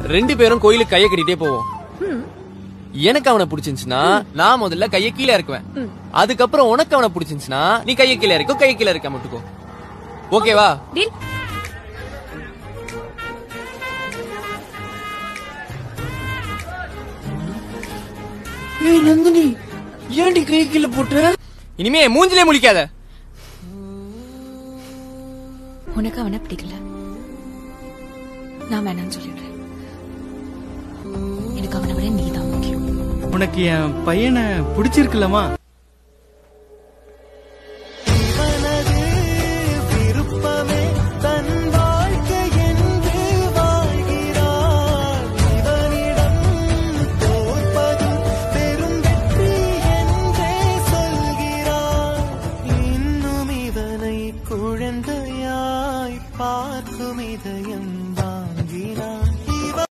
ரெண்டு பேரும் கோயிலுக்கு கைய கட்டிட்டே போவோம் எனக்கு அவனை பிடிச்சிருந்துச்சுன்னா நான் முதல்ல கைய கீழே இறக்குவேன் அதுக்கப்புறம் உனக்கு அவனை பிடிச்சிருந்துச்சுன்னா நீ கைய கீழே இறக்கோ கைய கீழே இருக்க மட்டுக்கோ ஓகேவா டீல் ஏய் நந்தினி ஏன்டி கை கீழே போட்டு இனிமே மூஞ்சிலே முழிக்காத உனக்கு அவனை பிடிக்கல நான் வேணாம்னு சொல்லிடுறேன் எனக்கு அவனை விட நீதான் முக்கியம் உனக்கு என் பையனை பிடிச்சிருக்குல்லம்மா